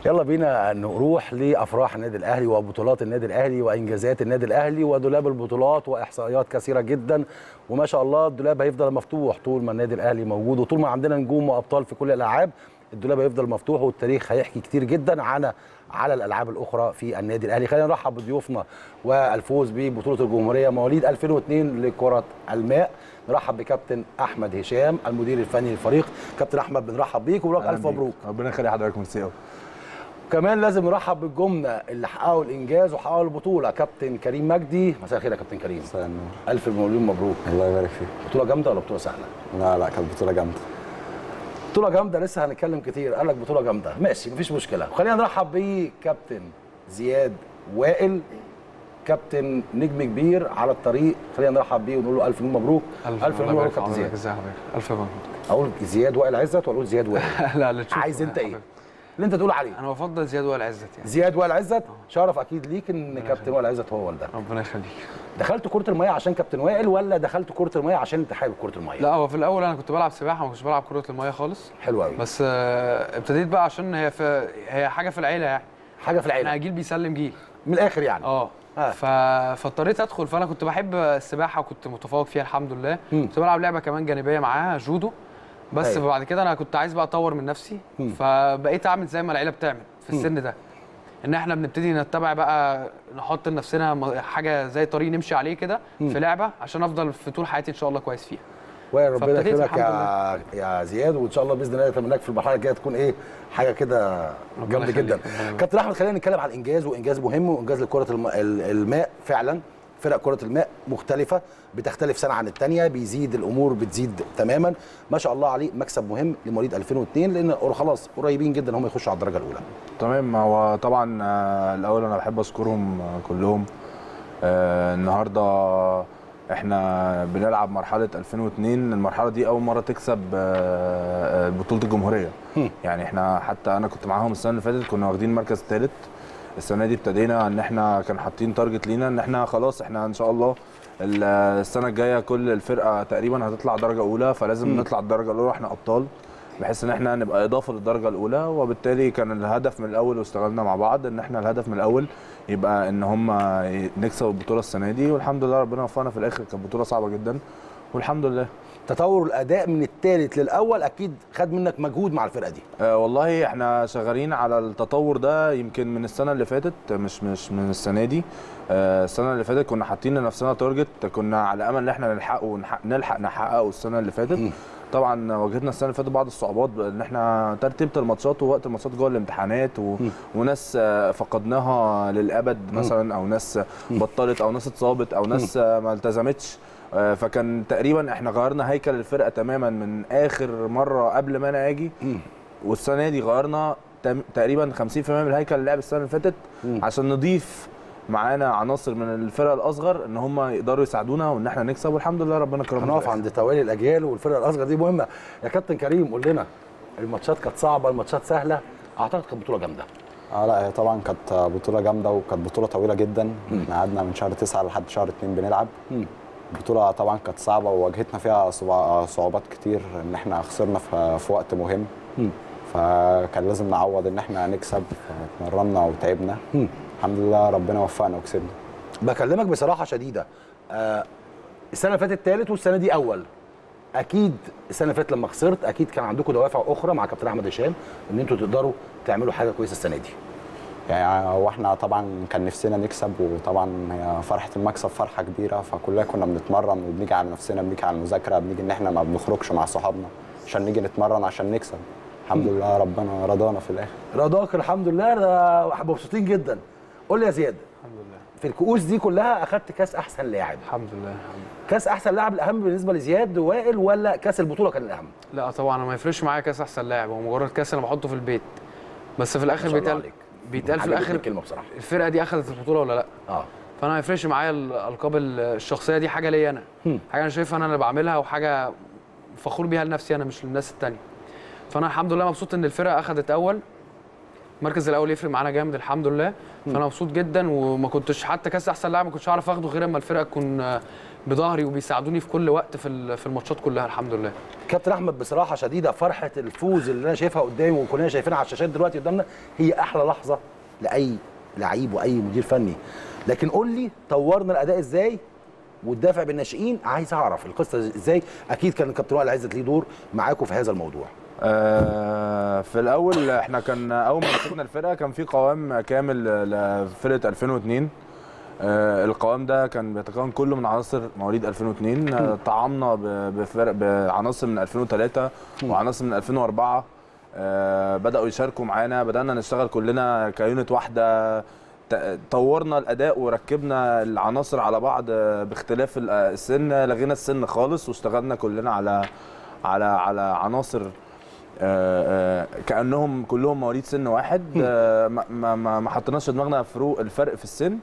يلا بينا نروح لافراح النادي الاهلي وبطولات النادي الاهلي وانجازات النادي الاهلي ودولاب البطولات واحصائيات كثيره جدا وما شاء الله الدولاب هيفضل مفتوح طول ما النادي الاهلي موجود وطول ما عندنا نجوم وابطال في كل الالعاب الدولاب هيفضل مفتوح والتاريخ هيحكي كتير جدا على على الالعاب الاخرى في النادي الاهلي خلينا نرحب بضيوفنا والفوز ببطوله الجمهوريه مواليد 2002 لكره الماء نرحب بكابتن احمد هشام المدير الفني للفريق كابتن احمد بنرحب بيك ونقول لك الف أهلاً بيك. مبروك ربنا يخلي حضرتك ميرسي قوي كمان لازم نرحب بالجمله اللي حققوا الانجاز وحققوا البطوله كابتن كريم مجدي مساء الخير يا كابتن كريم مساء النور الف مليون مبروك الله يبارك فيك بطوله جامده ولا بطوله سهله لا لا كانت بطوله جامده بطوله جامده لسه هنتكلم كتير قال لك بطوله جامده ماشي مفيش مشكله خلينا نرحب بكابتن زياد وائل كابتن نجم كبير على الطريق خلينا نرحب بيه ونقول له الف مليون مبروك الف مليون مبروك كابتن زياد ازي حضرتك الف مبروك اقول زياد وائل عزت ولا اقول زياد وائل لا لا تشوف عايز انت ايه حضرتك. اللي انت تقول عليه انا بفضل زياد وائل عزت يعني زياد وائل عزت شرف اكيد ليك ان كابتن وائل عزت هو والدك ربنا يخليك دخلت كره الميه عشان كابتن وائل ولا دخلت كره الميه عشان انت حابب كره الميه لا هو في الاول انا كنت بلعب سباحه ما كنتش بلعب كره الميه خالص حلو قوي بس آه، ابتديت بقى عشان هي في هي حاجه في العيله يعني حاجه في احنا العيله جيل بيسلم جيل من الاخر يعني اه آه. ف... فاضطريت ادخل فانا كنت بحب السباحه وكنت متفوق فيها الحمد لله مم. كنت بلعب لعبه كمان جانبيه معاها جودو بس أيوة. بعد كده انا كنت عايز بقى اطور من نفسي مم. فبقيت اعمل زي ما العيله بتعمل في مم. السن ده ان احنا بنبتدي نتبع بقى نحط لنفسنا م- حاجه زي طريق نمشي عليه كده مم. في لعبه عشان افضل في طول حياتي ان شاء الله كويس فيها وائل ربنا فابتديت يكرمك الحمد يا يا زياد وان شاء الله باذن الله اتمناك في المرحله الجايه تكون ايه حاجه كده ربنا جامده يخليك، جدا ربنا يبارك. كابتن احمد خلينا نتكلم عن الانجاز وانجاز مهم وانجاز لكره الم... ال- الماء فعلا فرق كره الماء مختلفه بتختلف سنه عن الثانيه بيزيد الامور بتزيد تماما ما شاء الله عليه مكسب مهم لمواليد 2002 لان خلاص قريبين جدا هم يخشوا على الدرجه الاولى تمام هو طبعا آه، الاول انا بحب اشكرهم آه، كلهم آه، النهارده احنا بنلعب مرحله 2002 المرحله دي اول مره تكسب آه، آه، بطوله الجمهوريه هم. يعني احنا حتى انا كنت معاهم السنه اللي فاتت كنا واخدين مركز ثالث السنه دي ابتدينا ان احنا كان حاطين تارجت لينا ان احنا خلاص احنا ان شاء الله ال- السنه الجايه كل الفرقه تقريبا هتطلع درجه اولى فلازم مم. نطلع الدرجه الاولى واحنا ابطال بحيث ان احنا نبقى اضافه للدرجه الاولى وبالتالي كان الهدف من الاول واشتغلنا مع بعض ان احنا الهدف من الاول يبقى ان هم نكسب البطوله السنه دي والحمد لله ربنا وفقنا في الاخر كانت بطوله صعبه جدا والحمد لله تطور الاداء من الثالث للاول اكيد خد منك مجهود مع الفرقه دي آه والله احنا شغالين على التطور ده يمكن من السنه اللي فاتت مش مش من السنه دي آه السنه اللي فاتت كنا حاطين لنفسنا تارجت كنا على امل ان احنا نلحقه ونحقق نلحق نحققه السنه اللي فاتت مم. طبعا واجهتنا السنه اللي فاتت بعض الصعوبات ان احنا ترتيبه الماتشات ووقت الماتشات جوه الامتحانات و... مم. وناس آه، فقدناها للابد مثلا او ناس بطلت او ناس اتصابت او ناس آه، ما التزمتش آه، فكان تقريبا احنا غيرنا هيكل الفرقه تماما من اخر مره قبل ما انا اجي مم. والسنه دي غيرنا تم- تقريبا 50% من الهيكل اللي لعب السنه اللي فاتت مم. عشان نضيف معانا عناصر من الفرق الاصغر ان هم يقدروا يساعدونا وان احنا نكسب والحمد لله ربنا كرمنا في هنقف الآخر. عند توالي الاجيال والفرقه الاصغر دي مهمه يا كابتن كريم قول لنا الماتشات كانت صعبه الماتشات سهله اعتقد كانت بطوله جامده اه لا هي طبعا كانت بطوله جامده وكانت بطوله طويله جدا احنا قعدنا من شهر 9 لحد شهر 2 بنلعب مم. البطوله طبعا كانت صعبه وواجهتنا فيها صعوبا- صعوبات كتير ان احنا خسرنا في في وقت مهم مم. فكان لازم نعوض ان احنا نكسب اتمرنا وتعبنا مم. الحمد لله ربنا وفقنا وكسبنا بكلمك بصراحه شديده آه السنه اللي فاتت ثالث والسنه دي اول اكيد السنه اللي فاتت لما خسرت اكيد كان عندكم دوافع اخرى مع كابتن احمد هشام ان انتوا تقدروا تعملوا حاجه كويسه السنه دي يعني هو احنا طبعا كان نفسنا نكسب وطبعا هي فرحه المكسب فرحه كبيره فكلنا كنا بنتمرن وبنيجي على نفسنا بنيجي على المذاكره بنيجي ان احنا ما بنخرجش مع صحابنا عشان نيجي نتمرن عشان نكسب الحمد لله ربنا رضانا في الاخر رضاك الحمد لله ده مبسوطين جدا قول لي يا زياد الحمد لله في الكؤوس دي كلها اخدت كاس احسن لاعب الحمد لله الحمد لله. كاس احسن لاعب الاهم بالنسبه لزياد وائل ولا كاس البطوله كان الاهم لا طبعا أنا ما يفرقش معايا كاس احسن لاعب هو مجرد كاس انا بحطه في البيت بس في ما الاخر شاء الله بيتقال عليك. بيتقال في عجبتني الاخر الكلمه بصراحه الفرقه دي اخذت البطوله ولا لا اه فانا ما يفرقش معايا الالقاب الشخصيه دي حاجه ليا انا هم. حاجه انا شايفها انا اللي بعملها وحاجه فخور بيها لنفسي انا مش للناس التانية فانا الحمد لله مبسوط ان الفرقه اخذت اول المركز الاول يفرق معانا جامد الحمد لله فانا مبسوط جدا وما كنتش حتى كاس احسن لاعب ما كنتش اعرف اخده غير اما الفرقه تكون آه، بظهري وبيساعدوني في كل وقت في ال- في الماتشات كلها الحمد لله كابتن احمد بصراحه شديده فرحه الفوز اللي انا شايفها قدامي وكلنا شايفينها على الشاشات دلوقتي قدامنا هي احلى لحظه لاي لعيب واي مدير فني لكن قول لي طورنا الاداء ازاي والدافع بالناشئين عايز اعرف القصه ازاي اكيد كان الكابتن وائل عزت ليه دور معاكم في هذا الموضوع آه، في الاول احنا كان اول ما مسكنا الفرقه كان في قوام كامل لفرقه 2002 آه، القوام ده كان بيتكون كله من عناصر مواليد 2002 آه، طعمنا ب- بفرق بعناصر من 2003 وعناصر من 2004 آه، بداوا يشاركوا معانا بدانا نشتغل كلنا كيونت واحده ت- طورنا الاداء وركبنا العناصر على بعض آه، باختلاف ال- آه، السن لغينا السن خالص واشتغلنا كلنا على على على عناصر آه، آه، كانهم كلهم مواليد سن واحد آه، ما- ما ما ما حطيناش في دماغنا فروق الفرق في السن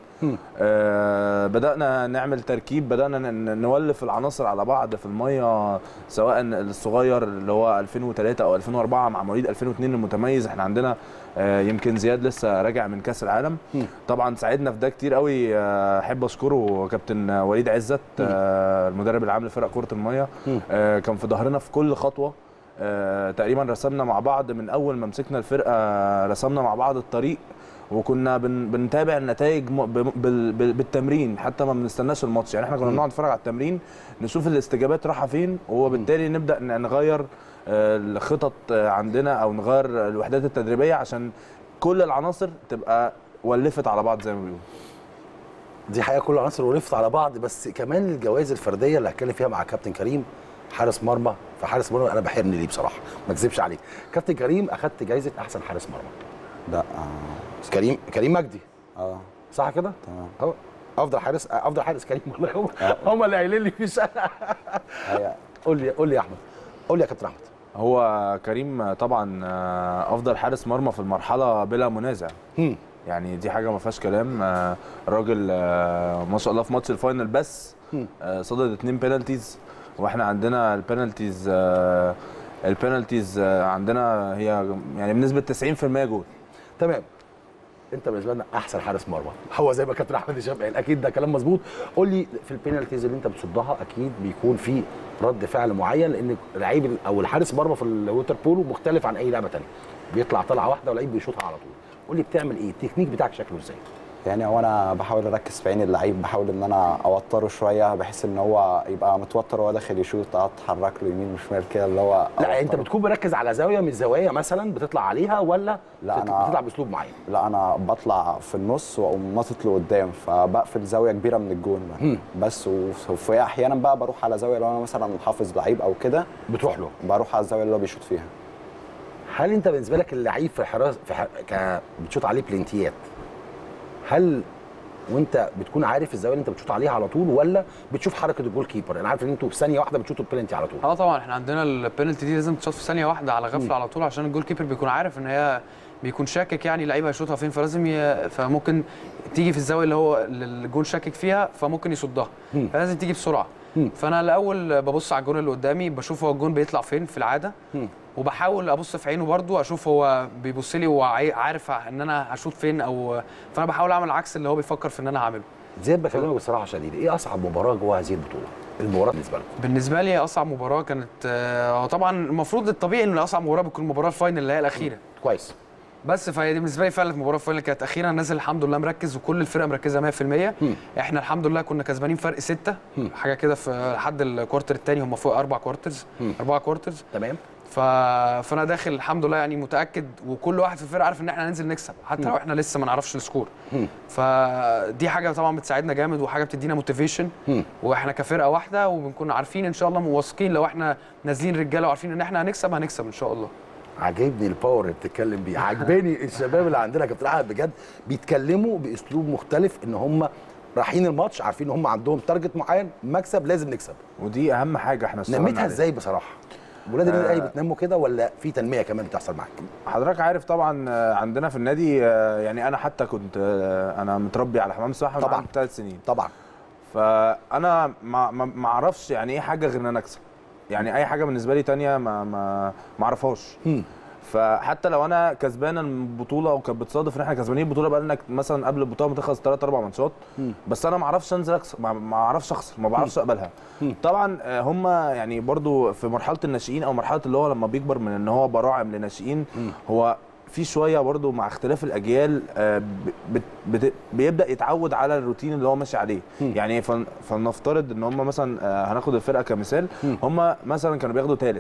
آه، بدانا نعمل تركيب بدانا ن- ن- نولف العناصر على بعض في الميه سواء الصغير اللي هو 2003 او 2004 مع مواليد 2002 المتميز احنا عندنا آه، يمكن زياد لسه راجع من كاس العالم طبعا ساعدنا في ده كتير قوي آه، احب اشكره كابتن وليد عزت آه، المدرب العام لفرق كره الميه آه، كان في ظهرنا في كل خطوه آه، تقريبا رسمنا مع بعض من اول ما مسكنا الفرقه رسمنا مع بعض الطريق وكنا بن بنتابع النتائج م- ب- بال- بال- بالتمرين حتى ما بنستناش الماتش يعني احنا كنا بنقعد نتفرج على التمرين نشوف الاستجابات رايحه فين وبالتالي نبدا ن- نغير آه، الخطط آه، عندنا او نغير الوحدات التدريبيه عشان كل العناصر تبقى ولفت على بعض زي ما بيقولوا دي حقيقه كل العناصر ولفت على بعض بس كمان الجوائز الفرديه اللي هتكلم فيها مع كابتن كريم حارس مرمى فحارس مرمى انا بحرني ليه بصراحه ما اكذبش عليك كابتن كريم اخدت جائزه احسن حارس مرمى لا آه، كريم كريم مجدي اه صح كده تمام أهو. افضل حارس افضل حارس كريم والله هم هم اللي قايلين لي مش انا هي قول لي قول لي يا احمد قول لي يا كابتن احمد هو كريم طبعا آه، افضل حارس مرمى في المرحله بلا منازع هم. يعني دي حاجه ما فيهاش كلام آه، الراجل آه، ما شاء الله في ماتش الفاينل بس هم. آه، صدد اتنين بينالتيز واحنا عندنا البينالتيز آه، البينالتيز آه، عندنا هي يعني بنسبه 90% جول تمام انت بالنسبه لنا احسن حارس مرمى هو زي ما كابتن احمد هشام قال اكيد ده كلام مظبوط قول لي في البينالتيز اللي انت بتصدها اكيد بيكون في رد فعل معين لان اللعيب ال- او الحارس مرمى في الووتر بولو مختلف عن اي لعبه ثانيه بيطلع طلعه واحده ولعيب بيشوطها على طول قول لي بتعمل ايه التكنيك بتاعك شكله ازاي يعني هو انا بحاول اركز في عين اللعيب بحاول ان انا اوتره شويه بحيث ان هو يبقى متوتر وهو داخل يشوط اتحرك له يمين وشمال كده اللي هو لا انت أوتره. بتكون مركز على زاويه من الزوايا مثلا بتطلع عليها ولا لا، بت- أنا- بتطلع باسلوب معين لا انا بطلع في النص واقوم ناطط لقدام فبقفل زاويه كبيره من الجون مم. بقى. بس وف- وفي احيانا بقى بروح على زاويه لو انا مثلا حافظ لعيب او كده بتروح له بروح على الزاويه اللي هو بيشوط فيها هل انت بالنسبه لك اللعيب في حراس في ح... ك... بتشوط عليه بلنتيات هل وانت بتكون عارف الزاويه اللي انت بتشوط عليها على طول ولا بتشوف حركه الجول كيبر انا عارف ان انتوا في ثانيه واحده بتشوطوا البلنتي على طول اه طبعا احنا عندنا البينالتي دي لازم تشوط في ثانيه واحده على غفله على طول عشان الجول كيبر بيكون عارف ان هي بيكون شاكك يعني اللعيب هيشوطها فين فلازم ي... فممكن تيجي في الزاويه اللي هو اللي الجول شاكك فيها فممكن يصدها مم. فلازم تيجي بسرعه مم. فانا الاول ببص على الجون اللي قدامي بشوف هو الجون بيطلع فين في العاده مم. وبحاول ابص في عينه برده اشوف هو بيبص لي وعارف ان انا هشوط فين او فانا بحاول اعمل عكس اللي هو بيفكر في ان انا هعمله زياد بكلمك بصراحه شديده ايه اصعب مباراه جوه هذه البطوله المباراه بالنسبه لكم بالنسبه لي اصعب مباراه كانت آه، طبعا المفروض الطبيعي ان اصعب مباراه بتكون المباراه الفاينل اللي هي الاخيره كويس بس فهي دي بالنسبه لي فعلا المباراه الفاينل كانت اخيرا نازل الحمد لله مركز وكل الفرقه مركزه 100% مم. احنا الحمد لله كنا كسبانين فرق ستة مم. حاجه كده في لحد الكوارتر الثاني هم فوق اربع كوارترز مم. اربعه كوارترز تمام ف... فانا داخل الحمد لله يعني متاكد وكل واحد في الفرقه عارف ان احنا هننزل نكسب حتى لو احنا لسه ما نعرفش السكور مم. فدي حاجه طبعا بتساعدنا جامد وحاجه بتدينا موتيفيشن مم. واحنا كفرقه واحده وبنكون عارفين ان شاء الله واثقين لو احنا نازلين رجاله وعارفين ان احنا هنكسب هنكسب ان شاء الله عاجبني الباور اللي بتتكلم بيه عجباني الشباب اللي عندنا يا كابتن احمد بجد بيتكلموا باسلوب مختلف ان هم رايحين الماتش عارفين ان هم عندهم تارجت معين مكسب لازم نكسب ودي اهم حاجه احنا اشتغلنا نميتها عليها. ازاي بصراحه ولاد النادي آه. الاهلي بتنموا كده ولا في تنميه كمان بتحصل معاك حضرتك عارف طبعا آه، عندنا في النادي آه، يعني انا حتى كنت آه، انا متربي على حمام سباحه طبعاً. طبعا ثلاث سنين طبعا فانا ما ما ما اعرفش يعني ايه حاجه غير ان انا اكسب يعني اي حاجه بالنسبه لي تانية ما ما ما اعرفهاش مم. فحتى لو انا كسبان البطوله وكانت بتصادف ان احنا كسبانين البطوله بقى لنا مثلا قبل البطوله ما تخلص ثلاث اربع ماتشات بس انا ما اعرفش انزل اكسب ما- ما اعرفش اخسر ما بعرفش اقبلها طبعا آه، هم يعني برضو في مرحله الناشئين او مرحله اللي هو لما بيكبر من ان هو براعم لناشئين هو في شويه برضو مع اختلاف الاجيال آه، ب- بت- بت- بيبدا يتعود على الروتين اللي هو ماشي عليه يعني فل- فلنفترض ان هم مثلا آه، هناخد الفرقه كمثال هم مثلا كانوا بياخدوا ثالث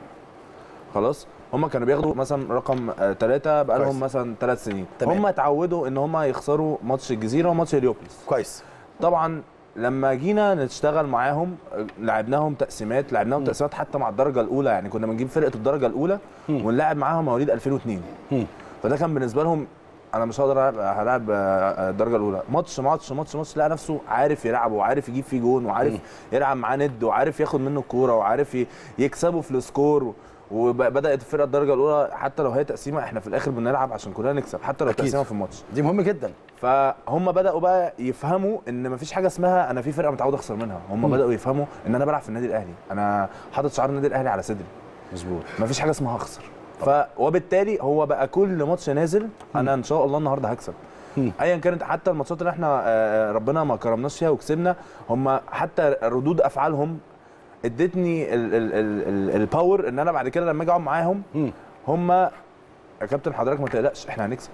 خلاص هم كانوا بياخدوا مثلا رقم ثلاثة بقى كويس. لهم مثلا ثلاث سنين تمام. هم اتعودوا ان هم يخسروا ماتش الجزيره وماتش هليوبلس كويس طبعا لما جينا نشتغل معاهم آه، لعبناهم تقسيمات لعبناهم تقسيمات حتى مع الدرجه الاولى يعني كنا بنجيب فرقه الدرجه الاولى ونلعب معاهم مواليد 2002 فده كان بالنسبه لهم انا مش هقدر العب هلعب آه، الدرجه الاولى ماتش ماتش ماتش ماتش لقى نفسه عارف يلعب وعارف يجيب فيه جون وعارف يلعب معاه ند وعارف ياخد منه الكوره وعارف ي- يكسبه في السكور وبدات الفرقه الدرجه الاولى حتى لو هي تقسيمه احنا في الاخر بنلعب عشان كلنا نكسب حتى لو أكيد. تقسيمه في الماتش دي مهم جدا فهم بداوا بقى يفهموا ان مفيش حاجه اسمها انا في فرقه متعود اخسر منها هم بداوا يفهموا ان انا بلعب في النادي الاهلي انا حاطط شعار النادي الاهلي على صدري مظبوط مفيش حاجه اسمها اخسر ف وبالتالي هو بقى كل ماتش نازل انا ان شاء الله النهارده هكسب ايا كانت حتى الماتشات اللي احنا آه، ربنا ما كرمناش فيها وكسبنا هم حتى ردود افعالهم ادتني ال- ال- ال- ال- الباور ان انا بعد كده لما اجي اقعد معاهم هم يا كابتن حضرتك ما تقلقش احنا هنكسب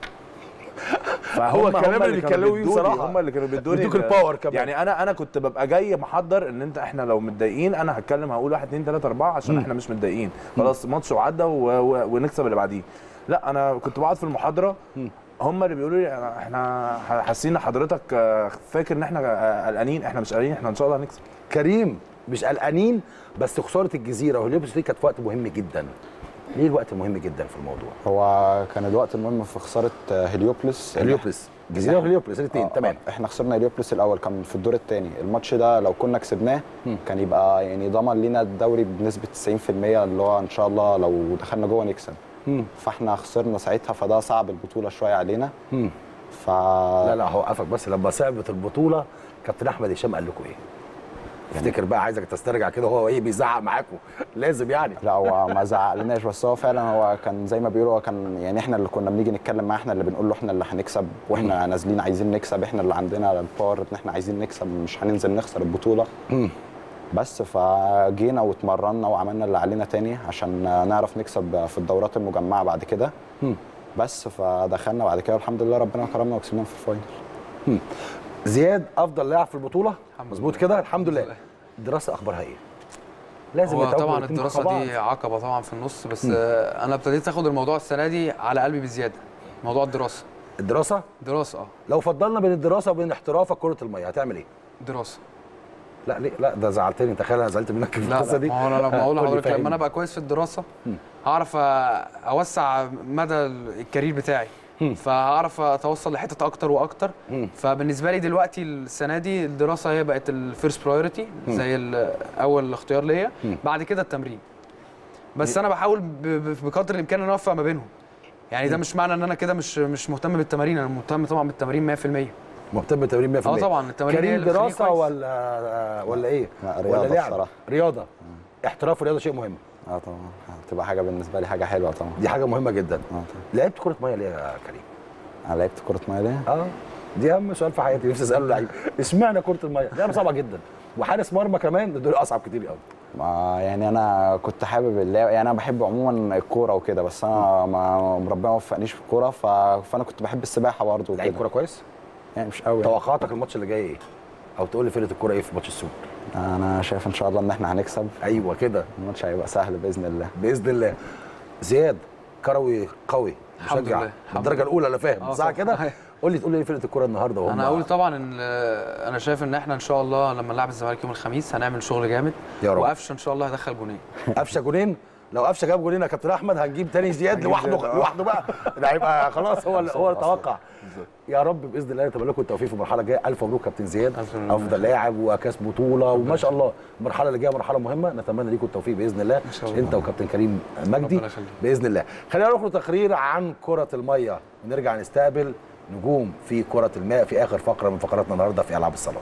هو الكلام اللي بيتكلموا بيه بصراحة. هم اللي كانوا بيدوني بيدوك ال- الباور كمان. يعني انا انا كنت ببقى جاي محضر ان انت احنا لو متضايقين انا هتكلم هقول 1 2 3 4 عشان احنا مش متضايقين خلاص ماتش وعدى و- و- ونكسب اللي بعديه لا انا كنت بقعد في المحاضره هم اللي بيقولوا لي احنا حاسين ان حضرتك آه، فاكر ان احنا آه، قلقانين احنا مش قلقانين احنا ان شاء الله هنكسب كريم مش قلقانين بس خساره الجزيره والهليوبس دي كانت في وقت مهم جدا ليه الوقت مهم جدا في الموضوع هو كان الوقت المهم في خساره آه، هليوبلس هليوبلس الجزيره والهليوبلس الاثنين آه، تمام آه، احنا خسرنا هليوبلس الاول كان في الدور الثاني الماتش ده لو كنا كسبناه كان يبقى يعني ضمن لينا الدوري بنسبه 90% اللي هو ان شاء الله لو دخلنا جوه نكسب فاحنا خسرنا ساعتها فده صعب البطوله شويه علينا مم. ف لا لا هوقفك بس لما صعبت البطوله كابتن احمد هشام قال لكم ايه؟ افتكر بقى عايزك تسترجع كده هو ايه بيزعق معاكم لازم يعني لا هو ما زعقلناش بس هو فعلا هو كان زي ما بيقولوا هو كان يعني احنا اللي كنا بنيجي نتكلم معاه احنا اللي بنقول له احنا اللي هنكسب واحنا نازلين عايزين نكسب احنا اللي عندنا الباور ان احنا عايزين نكسب مش هننزل نخسر البطوله بس فجينا واتمرنا وعملنا اللي علينا تاني عشان نعرف نكسب في الدورات المجمعه بعد كده بس فدخلنا بعد كده الحمد لله ربنا كرمنا وكسبنا في الفاينل زياد افضل لاعب في البطوله الحمد مظبوط لله. كده الحمد لله لله. الدراسه اخبارها ايه؟ لازم هو يتواجدوا طبعا الاتنين مع الدراسه بعض. دي عقبه طبعا في النص بس آه، انا ابتديت اخد الموضوع السنه دي على قلبي بزياده موضوع الدراسه الدراسه دراسه اه لو فضلنا بين الدراسه وبين احترافك كره الميه هتعمل ايه؟ دراسه لا ليه لا ده زعلتني تخيل انا زعلت منك في لا القصه لا دي ما هو انا لما اقول قول لي لحضرتك لما فاهمني. انا ابقى كويس في الدراسه هعرف أ- اوسع مدى الكارير بتاعي فهعرف اتوصل لحتت اكتر واكتر فبالنسبه لي دلوقتي السنه دي الدراسه هي بقت الفيرست برايورتي زي ال- اول اختيار ليا بعد كده التمرين بس انا بحاول ب- ب- بقدر الامكان ان أنا اوفق ما بينهم يعني ده مش معنى ان انا كده مش مش مهتم بالتمارين انا مهتم طبعا بالتمارين 100% مهتم بالتمرين 100% اه طبعا التمارين هي كريم اللي بتخليني دراسه كويس. ولا ولا ايه؟ لا، رياضة ولا لعب بصراحة. رياضه احتراف الرياضه شيء مهم اه طبعا هتبقى حاجه بالنسبه لي حاجه حلوه طبعا دي حاجه مهمه جدا اه طبعا لعبت كره ميه ليه يا كريم؟ انا لعبت كره ميه ليه؟ اه دي اهم سؤال في حياتي نفسي اساله لعيب اشمعنى كره الميه؟ لعبه صعبه جدا وحارس مرمى كمان دول اصعب كتير قوي ما يعني انا كنت حابب اللعب يعني انا بحب عموما الكوره وكده بس انا ما ربنا ما وفقنيش في الكوره ف... فانا كنت بحب السباحه برضه لعيب وكده كوره كويس؟ يعني مش قوي يعني. توقعاتك الماتش اللي جاي ايه؟ او تقول لي فرقه الكوره ايه في ماتش السوبر؟ انا شايف ان شاء الله ان احنا هنكسب ايوه كده الماتش هيبقى سهل باذن الله باذن الله زياد كروي قوي الحمد مشجع لله، الحمد الدرجه الاولى انا فاهم آه صح طبعاً. كده؟ قول لي تقول لي ايه فرقه الكوره النهارده وهم انا اقول طبعا ان آه، انا شايف ان احنا ان شاء الله لما نلعب الزمالك يوم الخميس هنعمل شغل جامد يا رب. وقفشه ان شاء الله هيدخل جونين قفشه جونين لو قفشه جاب جونين يا كابتن احمد هنجيب تاني زياد لوحده زياد، آه. لوحده بقى ده هيبقى خلاص هو هو التوقع يا رب باذن الله نتمنى لكم التوفيق في المرحله الجايه الف مبروك كابتن زياد ألف مبروك. افضل لاعب وكاس بطوله وما شاء الله المرحله اللي جايه مرحله مهمه نتمنى لكم التوفيق باذن الله شاء الله. انت وكابتن كريم مجدي ربنا يخليك. باذن الله خلينا نروح لتقرير عن كره الميه ونرجع نستقبل نجوم في كره الماء في اخر فقره من فقراتنا النهارده في العاب الصالات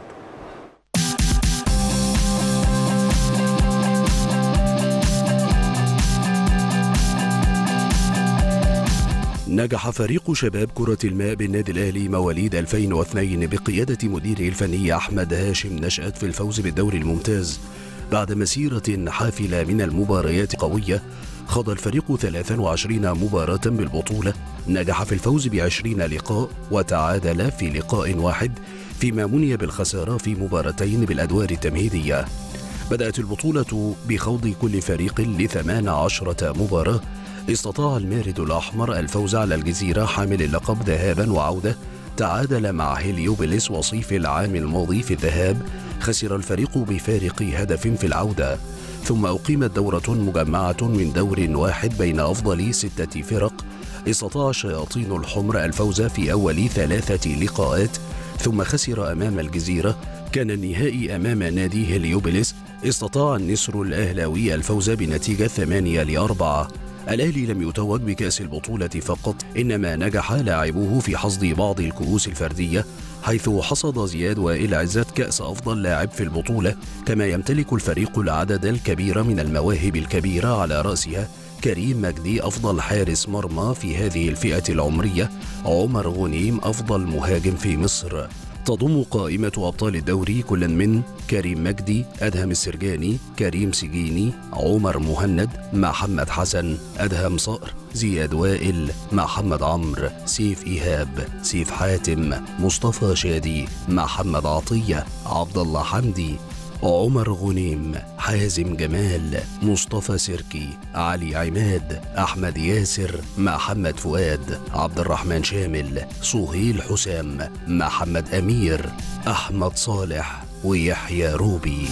نجح فريق شباب كرة الماء بالنادي الأهلي مواليد 2002 بقيادة مديره الفني أحمد هاشم نشأت في الفوز بالدوري الممتاز بعد مسيرة حافلة من المباريات قوية خاض الفريق 23 مباراة بالبطولة نجح في الفوز بعشرين لقاء وتعادل في لقاء واحد فيما مني بالخسارة في مباراتين بالأدوار التمهيدية بدأت البطولة بخوض كل فريق لثمان عشرة مباراة استطاع المارد الأحمر الفوز على الجزيرة حامل اللقب ذهابا وعودة تعادل مع هيليوبلس وصيف العام الماضي في الذهاب خسر الفريق بفارق هدف في العودة ثم أقيمت دورة مجمعة من دور واحد بين أفضل ستة فرق استطاع الشياطين الحمر الفوز في أول ثلاثة لقاءات ثم خسر أمام الجزيرة كان النهائي أمام نادي هليوبلس استطاع النسر الأهلاوي الفوز بنتيجة ثمانية لأربعة الأهلي لم يتوج بكأس البطولة فقط إنما نجح لاعبوه في حصد بعض الكؤوس الفردية حيث حصد زياد وائل عزت كأس أفضل لاعب في البطولة كما يمتلك الفريق العدد الكبير من المواهب الكبيرة على رأسها كريم مجدي أفضل حارس مرمى في هذه الفئة العمرية عمر غنيم أفضل مهاجم في مصر تضم قائمة أبطال الدوري كل من كريم مجدي أدهم السرجاني كريم سجيني عمر مهند محمد حسن أدهم صقر زياد وائل محمد عمرو سيف إيهاب سيف حاتم مصطفى شادي محمد عطية عبد الله حمدي عمر غنيم حازم جمال مصطفى سركي علي عماد أحمد ياسر محمد فؤاد عبد الرحمن شامل صهيل حسام محمد أمير أحمد صالح ويحيى روبي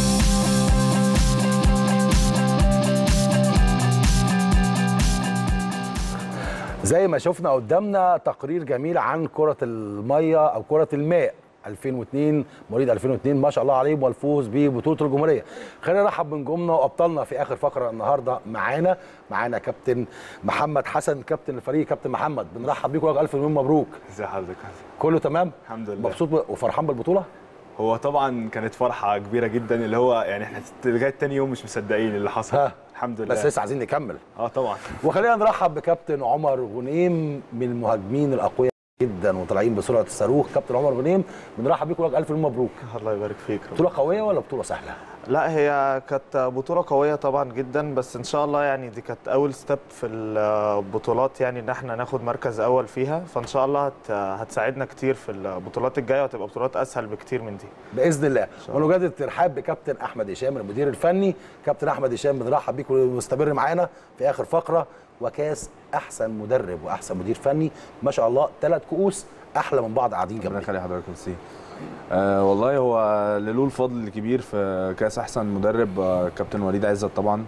زي ما شفنا قدامنا تقرير جميل عن كرة المية أو كرة الماء 2002 مواليد 2002 ما شاء الله عليهم والفوز ببطوله الجمهوريه. خلينا نرحب بنجومنا وابطالنا في اخر فقره النهارده معانا معانا كابتن محمد حسن كابتن الفريق كابتن محمد بنرحب بيكم الف مليون مبروك. ازي حضرتك كله تمام؟ الحمد لله مبسوط ب- وفرحان بالبطوله؟ هو طبعا كانت فرحه كبيره جدا اللي هو يعني احنا لغايه تاني يوم مش مصدقين اللي حصل ها. الحمد لله بس لسه عايزين نكمل. اه طبعا وخلينا نرحب بكابتن عمر غنيم من المهاجمين الاقوياء جدا وطالعين بسرعه الصاروخ كابتن عمر غنيم بنرحب بيكم الف مليون مبروك. الله يبارك فيك بطوله قويه ولا بطوله سهله؟ لا هي كانت بطولة قوية طبعا جدا بس ان شاء الله يعني دي كانت اول ستيب في البطولات يعني ان احنا ناخد مركز اول فيها فان شاء الله هت هتساعدنا كتير في البطولات الجاية وهتبقى بطولات اسهل بكتير من دي باذن الله ونجدد الترحاب بكابتن احمد هشام المدير الفني كابتن احمد هشام بنرحب بيك ومستمر معانا في اخر فقره وكاس احسن مدرب واحسن مدير فني ما شاء الله ثلاث كؤوس احلى من بعض قاعدين ربنا جنبنا يخلي حضرتك ميرسي آه والله هو اللي له الفضل الكبير في كاس احسن مدرب آه كابتن وليد عزت طبعا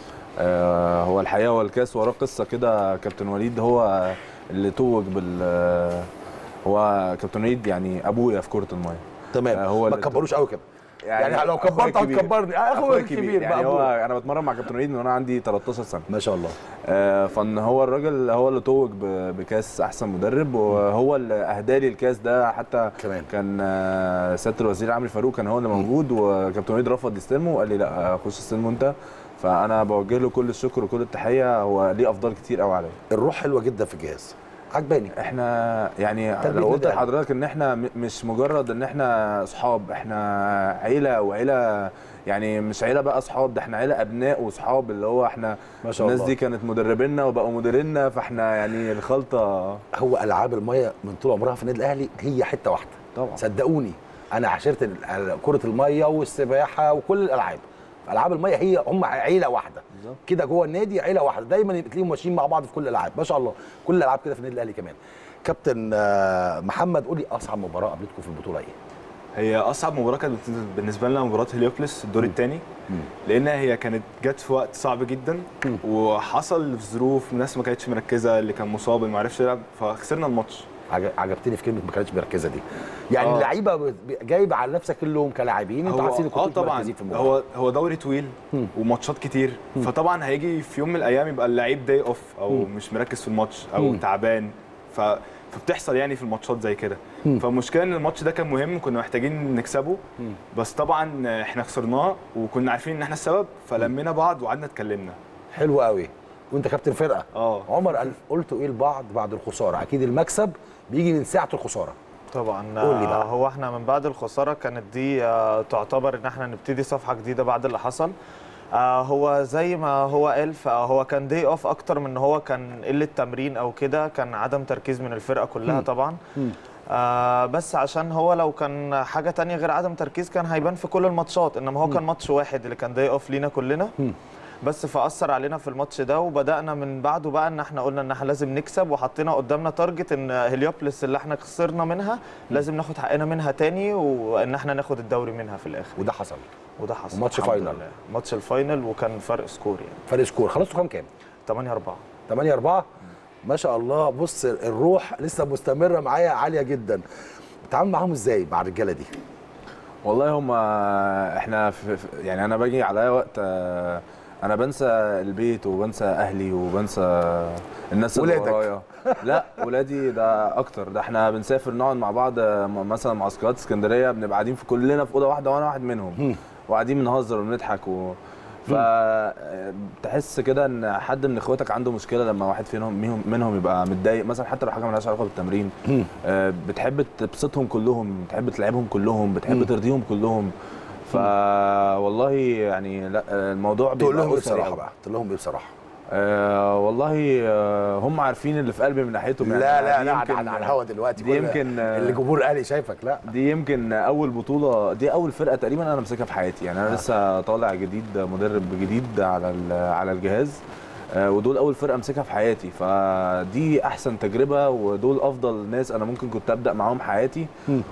آه هو الحقيقه هو الكاس وراه قصه كده كابتن وليد هو اللي توج بال آه، هو كابتن وليد يعني ابويا في كره الميه تمام آه، هو ما اللي- تكبروش قوي كده يعني لو أخويا كبرت الكبير. هتكبرني آه، اخويا أخويا الكبير يعني بقى هو أبويا. انا بتمرن مع كابتن وليد من وانا عندي 13 سنه ما شاء الله آه، فان هو الراجل هو اللي توج ب- بكاس احسن مدرب وهو اللي اهدى لي الكاس ده حتى كمان. كان آه، سياده الوزير عمرو فاروق كان هو اللي موجود وكابتن وليد رفض يستلمه وقال لي لا خش استلمه انت فانا بوجه له كل الشكر وكل التحيه هو ليه افضال كتير قوي عليا الروح حلوه جدا في الجهاز عجباني احنا يعني تربية لو قلت نادي أهلي. لحضرتك ان احنا م- مش مجرد ان احنا اصحاب احنا عيله وعيله يعني مش عيله بقى اصحاب ده احنا عيله ابناء واصحاب اللي هو احنا ما شاء الناس الله. دي كانت مدربينا وبقوا مديرينا فاحنا يعني الخلطه هو العاب الميه من طول عمرها في النادي الاهلي هي حته واحده طبعا صدقوني انا عشرت ال- كره الميه والسباحه وكل الالعاب العاب الميه هي هم عيله واحده بالظبط. كده جوه النادي عيله واحده دايما تلاقيهم ماشيين مع بعض في كل الالعاب ما شاء الله كل الالعاب كده في النادي الاهلي كمان كابتن آه، محمد قولي اصعب مباراه قابلتكم في البطوله ايه هي اصعب مباراه كانت بالنسبه لنا مباراه هليوبلس الدور الثاني لان هي كانت جت في وقت صعب جدا وحصل في ظروف ناس ما كانتش مركزه اللي كان مصاب اللي ما عرفش يلعب فخسرنا الماتش عج- عجبتني في كلمه ما كانتش مركزه دي يعني آه. اللعيبه ب- جايب على نفسك اللوم كلاعبين انتوا حاسين انكم اه كنتوا طبعا مركزين في المباراه هو هو دوري طويل وماتشات كتير فطبعا هيجي في يوم من الايام يبقى اللعيب داي اوف او مش مركز في الماتش او تعبان ف فبتحصل يعني في الماتشات زي كده فالمشكله ان الماتش ده كان مهم كنا محتاجين نكسبه بس طبعا احنا خسرناه وكنا عارفين ان احنا السبب فلمينا بعض وقعدنا اتكلمنا حلو قوي وانت كابتن فرقه اه عمر قال قلتوا ايه لبعض بعد الخساره اكيد المكسب بيجي من ساعه الخساره طبعا قول لي بقى. آه، هو احنا من بعد الخساره كانت دي آه، تعتبر ان احنا نبتدي صفحه جديده بعد اللي حصل آه، هو زي ما هو قال فهو كان دي اوف اكتر من ان هو كان قله تمرين او كده كان عدم تركيز من الفرقه كلها طبعا آه بس عشان هو لو كان حاجه تانية غير عدم تركيز كان هيبان في كل الماتشات انما هو كان ماتش واحد اللي كان دي اوف لينا كلنا بس فاثر علينا في الماتش ده وبدانا من بعده بقى ان احنا قلنا ان احنا لازم نكسب وحطينا قدامنا تارجت ان هليوبلس اللي احنا خسرنا منها لازم ناخد حقنا منها تاني وان احنا ناخد الدوري منها في الاخر وده حصل وده حصل وماتش الحمد فاينل. لله. ماتش الفاينل وكان فرق سكور يعني فرق سكور خلصتوا كام كام 8 4 8 4 ما شاء الله بص الروح لسه مستمره معايا عاليه جدا بتتعامل معاهم ازاي مع الرجاله دي والله هم احنا في في- يعني انا باجي عليا وقت آه، انا بنسى البيت وبنسى اهلي وبنسى الناس اللي ولادك. ورايا لا ولادي ده اكتر ده احنا بنسافر نقعد مع بعض آه، م- مثلا معسكرات اسكندريه بنبقى قاعدين في كلنا في اوضه واحده وانا واحد منهم وقاعدين بنهزر وبنضحك و... فتحس كده ان حد من اخواتك عنده مشكله لما واحد فيهم منهم, منهم يبقى متضايق مثلا حتى لو حاجه مالهاش علاقه بالتمرين آه، بتحب تبسطهم كلهم بتحب تلعبهم كلهم بتحب ترضيهم كلهم فوالله يعني لا آه، الموضوع تقول بيبقى لهم ايه أسري بصراحه أوي. بقى تقول لهم ايه بصراحه آه والله آه هم عارفين اللي في قلبي من ناحيتهم يعني لا لا دي لا يمكن- على على الهوا دلوقتي دي كل- يمكن آه، اللي جمهور الاهلي شايفك لا دي يمكن اول بطوله دي اول فرقه تقريبا انا ماسكها في حياتي يعني انا لسه طالع جديد مدرب جديد على ال- على الجهاز آه، ودول اول فرقه امسكها في حياتي فدي احسن تجربه ودول افضل ناس انا ممكن كنت ابدا معاهم حياتي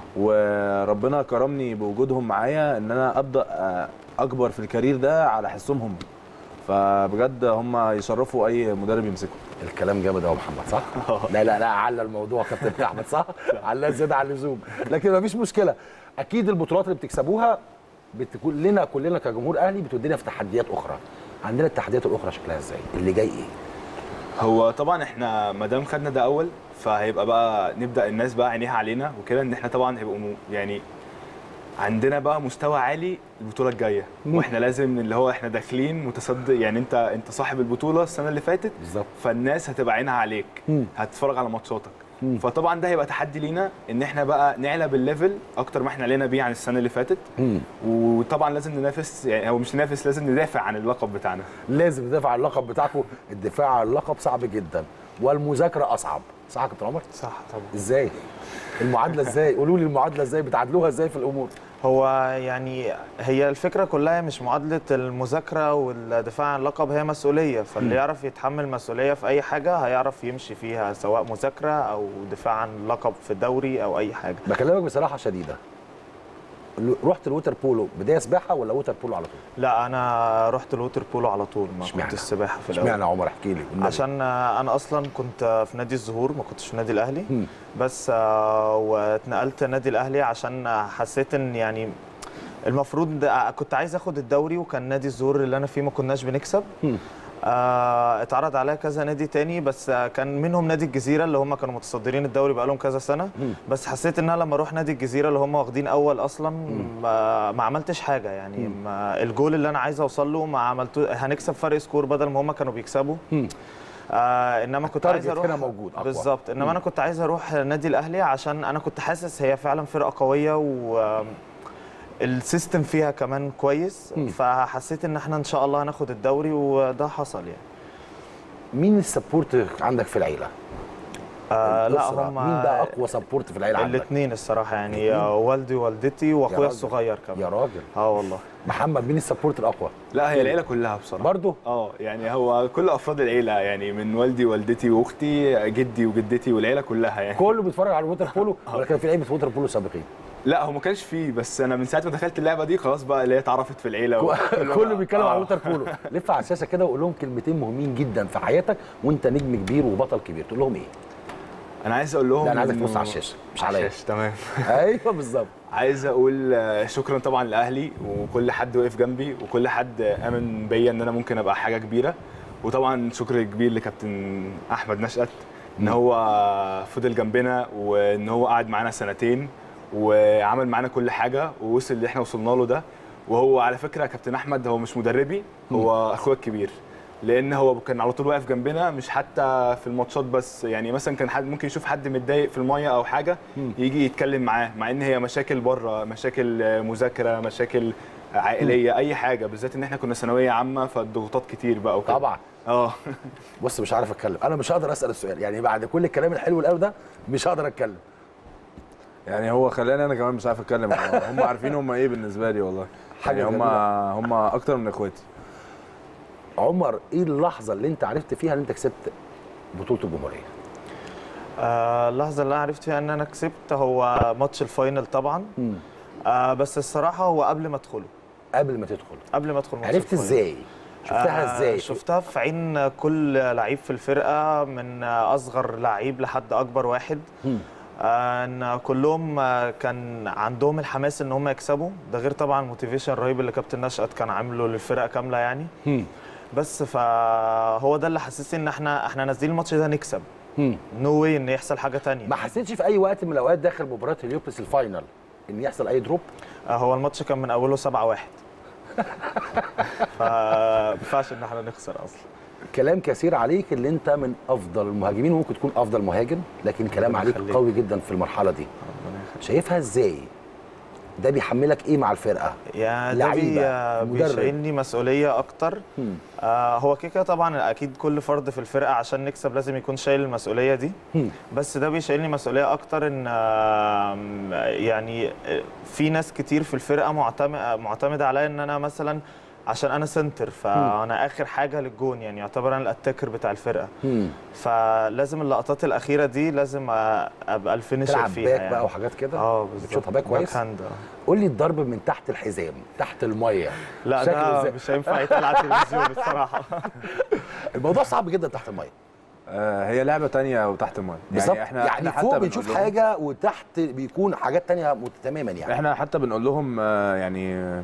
وربنا كرمني بوجودهم معايا ان انا ابدا آه، اكبر في الكارير ده على حسهم هم فبجد هم يشرفوا اي مدرب يمسكه الكلام جامد قوي يا محمد صح؟ لا لا لا على الموضوع كابتن احمد صح؟ على زياده عن اللزوم لكن مفيش مشكله اكيد البطولات اللي بتكسبوها بتكون لنا كلنا كجمهور اهلي بتودينا في تحديات اخرى عندنا التحديات الاخرى شكلها ازاي؟ اللي جاي ايه؟ هو طبعا احنا ما دام خدنا ده اول فهيبقى بقى نبدا الناس بقى عينيها علينا وكده ان احنا طبعا هيبقوا م- يعني عندنا بقى مستوى عالي البطوله الجايه واحنا لازم اللي هو احنا داخلين متصدر يعني انت انت صاحب البطوله السنه اللي فاتت بالظبط فالناس هتبقى عينها عليك مم. هتتفرج على ماتشاتك فطبعا ده هيبقى تحدي لينا ان احنا بقى نعلى بالليفل اكتر ما احنا علينا بيه عن السنه اللي فاتت مم. وطبعا لازم ننافس يعني هو مش ننافس لازم ندافع عن اللقب بتاعنا لازم تدافع عن اللقب بتاعكم الدفاع عن اللقب صعب جدا والمذاكره اصعب صح يا كابتن عمر؟ صح طبعا ازاي؟ المعادله ازاي؟ قولوا لي المعادله ازاي بتعادلوها ازاي في الامور؟ هو يعني هي الفكره كلها مش معادله المذاكره والدفاع عن اللقب هي مسؤوليه فاللي يعرف يتحمل مسؤوليه في اي حاجه هيعرف يمشي فيها سواء مذاكره او دفاع عن اللقب في الدوري او اي حاجه بكلمك بصراحه شديده رحت الوتر بولو بدايه سباحه ولا ووتر بولو على طول؟ لا انا رحت الووتر بولو على طول ما اشمعنى؟ كنتش السباحه في الاول اشمعنى يا عمر احكي لي والنبي. عشان آه، انا اصلا كنت في نادي الزهور ما كنتش في النادي الاهلي مم. بس آه، واتنقلت النادي الاهلي عشان حسيت ان يعني المفروض آه، كنت عايز اخد الدوري وكان نادي الزهور اللي انا فيه ما كناش بنكسب مم. آه اتعرض عليا كذا نادي تاني بس آه كان منهم نادي الجزيره اللي هم كانوا متصدرين الدوري بقالهم كذا سنه مم. بس حسيت ان انا لما اروح نادي الجزيره اللي هم واخدين اول اصلا ما, ما عملتش حاجه يعني ما الجول اللي انا عايز اوصل له ما عملته هنكسب فرق سكور بدل ما هم كانوا بيكسبوا مم. آه انما كنت التارجت عايز اروح هنا موجود أقوى. بالظبط انما انا كنت عايز اروح النادي الاهلي عشان انا كنت حاسس هي فعلا فرقه قويه و السيستم فيها كمان كويس مم. فحسيت ان احنا ان شاء الله هناخد الدوري وده حصل يعني مين السبورت عندك في العيله؟ آه لا الأسرة. هم مين بقى اقوى سبورت في العيله عندك؟ الاثنين الصراحه يعني آه، والدي ووالدتي واخويا راجل. الصغير كمان يا راجل اه والله محمد مين السبورت الاقوى؟ لا هي العيله كلها بصراحه برضه اه يعني هو كل افراد العيله يعني من والدي والدتي واختي جدي وجدتي والعيله كلها يعني كله بيتفرج على الووتر بولو ولا كان في لعيبه ووتر بولو سابقين؟ لا هو ما كانش فيه بس انا من ساعه ما دخلت اللعبه دي خلاص بقى اللي هي اتعرفت في العيله و- كله بيتكلم آه. على الووتر بولو لف على الشاشه كده وقول لهم كلمتين مهمين جدا في حياتك وانت نجم كبير وبطل كبير تقول لهم ايه؟ انا عايز اقول لهم لا انا عايزك إنه- تبص على الشاشه مش عليا الشاشة، تمام ايوه بالظبط عايز اقول آه، شكرا طبعا لاهلي وكل حد وقف جنبي وكل حد امن بيا ان انا ممكن ابقى حاجه كبيره وطبعا شكر كبير لكابتن احمد نشأت ان هو فضل جنبنا وان هو قعد معانا سنتين وعمل معانا كل حاجه ووصل اللي احنا وصلنا له ده وهو على فكره كابتن احمد هو مش مدربي هو اخويا الكبير لان هو كان على طول واقف جنبنا مش حتى في الماتشات بس يعني مثلا كان حد ممكن يشوف حد متضايق في الميه او حاجه يجي يتكلم معاه مع ان هي مشاكل بره مشاكل آه، مذاكره مشاكل عائليه اي حاجه بالذات ان احنا كنا ثانويه عامه فالضغوطات كتير بقى وكده طبعا اه بص مش عارف اتكلم انا مش هقدر اسال السؤال يعني بعد كل الكلام الحلو القوي ده مش هقدر اتكلم يعني هو خلاني انا كمان مش عارف اتكلم هم عارفين هم ايه بالنسبه لي والله حاجة يعني هم جميلة. هم اكتر من اخواتي عمر ايه اللحظه اللي انت عرفت فيها ان انت كسبت بطوله الجمهوريه آه اللحظه اللي انا عرفت فيها ان انا كسبت هو ماتش الفاينل طبعا آه بس الصراحه هو قبل ما ادخله قبل ما تدخل قبل ما ادخل ماتش عرفت الفاينل. ازاي شفتها آه، ازاي شفتها في عين كل لعيب في الفرقه من اصغر لعيب لحد اكبر واحد مم. آه، ان كلهم آه، كان عندهم الحماس ان هم يكسبوا ده غير طبعا الموتيفيشن الرهيب اللي كابتن نشأت كان عامله للفرقه كامله يعني مم. بس فهو ده اللي حسسني ان احنا احنا نازلين الماتش ده نكسب مم. نو واي ان يحصل حاجه تانية ما حسيتش في اي وقت من الاوقات داخل مباراه اليوبلس الفاينل ان يحصل اي دروب آه، هو الماتش كان من اوله 7 1 فما ينفعش ان احنا نخسر اصلا كلام كثير عليك اللي انت من افضل المهاجمين وممكن تكون افضل مهاجم لكن كلام ربنا عليك يخليك. قوي جدا في المرحله دي شايفها ازاي ده بيحملك ايه مع الفرقه يا ده لعيبة، بي آه، مدرب. بيشيلني مسؤوليه اكتر مم. آه هو كده كده طبعا اكيد كل فرد في الفرقه عشان نكسب لازم يكون شايل المسؤوليه دي مم. بس ده بيشيلني مسؤوليه اكتر ان آه يعني آه، في ناس كتير في الفرقه معتمد معتمده عليا ان انا مثلا عشان انا سنتر فانا اخر حاجه للجون يعني يعتبر انا الاتاكر بتاع الفرقه مم. فلازم اللقطات الاخيره دي لازم آه، ابقى الفينشر تلعب فيها باك يعني. بقى وحاجات كده اه بالظبط بتشوطها باك كويس هاند آه. قول لي الضرب من تحت الحزام تحت الميه لا شكله ده إزاي؟ مش هينفع يتقال على التلفزيون الصراحه الموضوع صعب جدا تحت الميه آه، هي لعبه تانية وتحت المايه بالظبط يعني احنا يعني إحنا فوق حتى بنشوف بنقول لهم- حاجه وتحت بيكون حاجات تانية مت- تماما يعني احنا حتى بنقول لهم آه، يعني آه،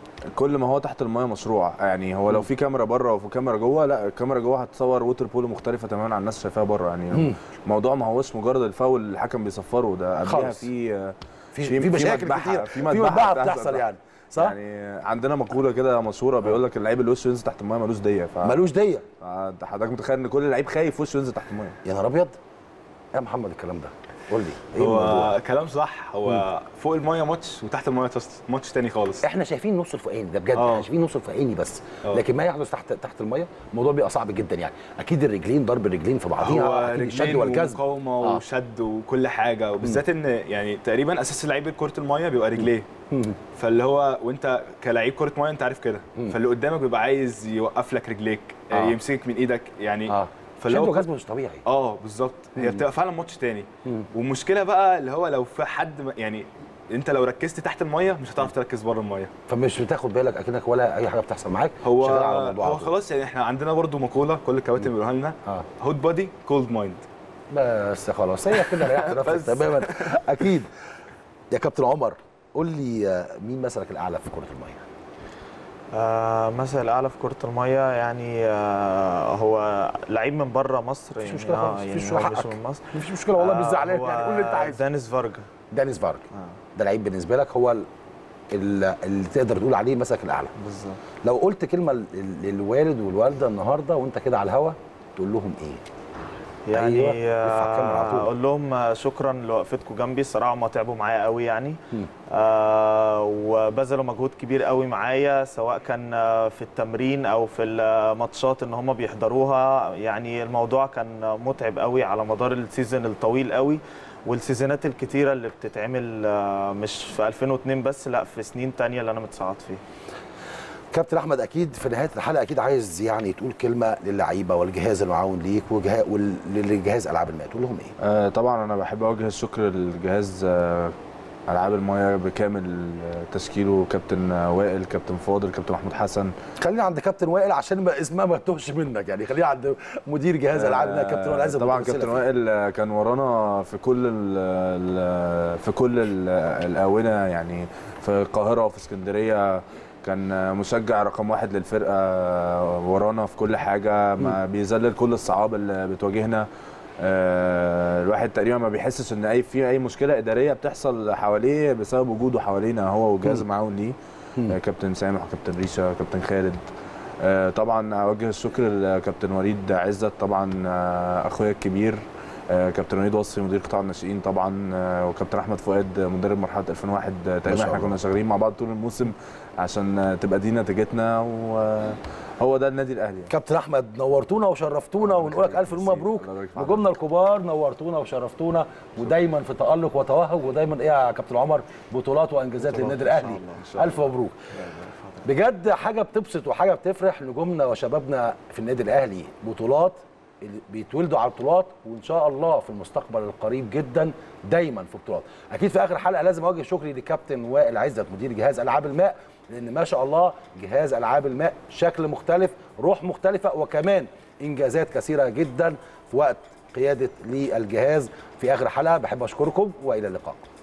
كل ما هو تحت المايه مشروع يعني هو لو في كاميرا بره وفي كاميرا جوه لا الكاميرا جوه هتصور ووتر بولو مختلفه تماما عن الناس شايفاها بره يعني الموضوع ما هوش مجرد الفاول اللي الحكم بيصفره ده قبلها خالص. في آه، في في, في مشاكل مذبحة- كتير في في مذبحة مذبحه بتحصل بتحصل بقى. يعني صح يعني عندنا مقوله كده مشهوره بيقول لك اللعيب اللي وشه ينزل تحت المايه ملوش ديه ف ملوش ديه انت حضرتك متخيل ان كل لعيب خايف وشه ينزل تحت المايه يا نهار ابيض يا محمد الكلام ده قول لي ايه الموضوع هو كلام صح هو فوق المايه ماتش وتحت المايه تس- ماتش تاني خالص احنا شايفين النص الفوقاني ده بجد آه. احنا شايفين النص الفوقاني بس آه. لكن ما يحدث تحت تحت الميه الموضوع بيبقى صعب جدا يعني اكيد الرجلين ضرب الرجلين في بعضيها هو اكيد الشد رجلين والجذب ومقاومه آه. وشد وكل حاجه وبالذات ان يعني تقريبا اساس لعيب كره المايه بيبقى رجليه فاللي هو وانت كلاعب كره مايه انت عارف كده فاللي قدامك بيبقى عايز يوقف لك رجليك آه. آه. يمسكك من ايدك يعني اه فاللي شد هو وجذب مش طبيعي اه بالظبط هي بتبقى فعلا ماتش تاني والمشكله بقى اللي هو لو في حد ما- يعني انت لو ركزت تحت المايه مش هتعرف تركز بره المايه فمش بتاخد بالك اكنك ولا اي حاجه بتحصل معاك هو شغال على الموضوع هو على طول. خلاص يعني احنا عندنا برضو مقوله كل الكباتن بيقولوها لنا اه هوت بودي كولد مايند بس خلاص هي كده ريحت نفسك بس. تماما اكيد يا كابتن عمر قول لي آه، مين مثلك الاعلى في كره الميه آه مثل الاعلى في كره الميه يعني آه هو لعيب من بره مصر مفيش يعني مشكلة خالص، يعني مفيش هو مشكلة مش حقك. من مصر مفيش مشكله والله مش آه، زعلان هو يعني قول اللي انت عايزه دانيس فارجا دانيس فارج ده لعيب بالنسبه لك هو ال- ال- اللي تقدر تقول عليه مثلك الاعلى بالظبط لو قلت كلمه لل- للوالد والوالده النهارده وانت كده على الهوا تقول لهم ايه يعني أيوة، ارفع الكاميرا على طول. آه، اقول لهم آه، شكرا لوقفتكم جنبي الصراحه هم تعبوا معايا قوي يعني مم. آه وبذلوا مجهود كبير قوي معايا سواء كان آه، في التمرين او في الماتشات ان هم بيحضروها يعني الموضوع كان متعب قوي على مدار السيزون الطويل قوي والسيزونات الكتيره اللي بتتعمل آه، مش في 2002 بس لا في سنين تانية اللي انا متصعد فيها كابتن احمد اكيد في نهايه الحلقه اكيد عايز يعني تقول كلمه للعيبه والجهاز المعاون ليك وجهاز ولجهاز العاب الماء تقول لهم ايه آه، طبعا انا بحب اوجه الشكر للجهاز آه، العاب المايه بكامل آه، تشكيله كابتن آه، وائل كابتن فاضل كابتن محمود حسن خلينا عند كابتن وائل عشان ما اسمها ما تتوهش منك يعني خلينا عند مدير جهاز العاب الماء كابتن وائل عايز طبعا كابتن وائل آه، كان ورانا في كل ال ال في كل ال الاونه يعني في القاهره وفي اسكندريه كان آه، مشجع رقم واحد للفرقه آه، ورانا في كل حاجه ما بيذلل كل الصعاب اللي بتواجهنا آه، الواحد تقريبا ما بيحسش ان اي في اي مشكله اداريه بتحصل حواليه بسبب وجوده حوالينا هو والجهاز المعاون ليه آه، كابتن سامح وكابتن ريشه كابتن خالد آه، طبعا اوجه الشكر لكابتن وليد عزت طبعا آه، اخويا الكبير آه، كابتن وليد وصفي مدير قطاع الناشئين طبعا آه، وكابتن احمد فؤاد مدرب مرحله 2001 آه، تقريبا شاء احنا الله. كنا شغالين مع بعض طول الموسم عشان آه، تبقى دي نتيجتنا وهو ده النادي الاهلي يعني. كابتن احمد نورتونا وشرفتونا ونقول لك الف مبروك الله يبارك في حضرتك. نجومنا الكبار نورتونا وشرفتونا ودايما في تالق وتوهج ودايما ايه يا كابتن عمر بطولات وانجازات للنادي الاهلي الف مبروك بجد حاجه بتبسط وحاجه بتفرح نجومنا وشبابنا في النادي الاهلي بطولات اللي بيتولدوا على البطولات وان شاء الله في المستقبل القريب جدا دايما في بطولات اكيد في اخر حلقه لازم اوجه شكري لكابتن وائل عزت مدير جهاز العاب الماء لان ما شاء الله جهاز العاب الماء شكل مختلف روح مختلفه وكمان انجازات كثيره جدا في وقت قياده للجهاز في اخر حلقه بحب اشكركم والى اللقاء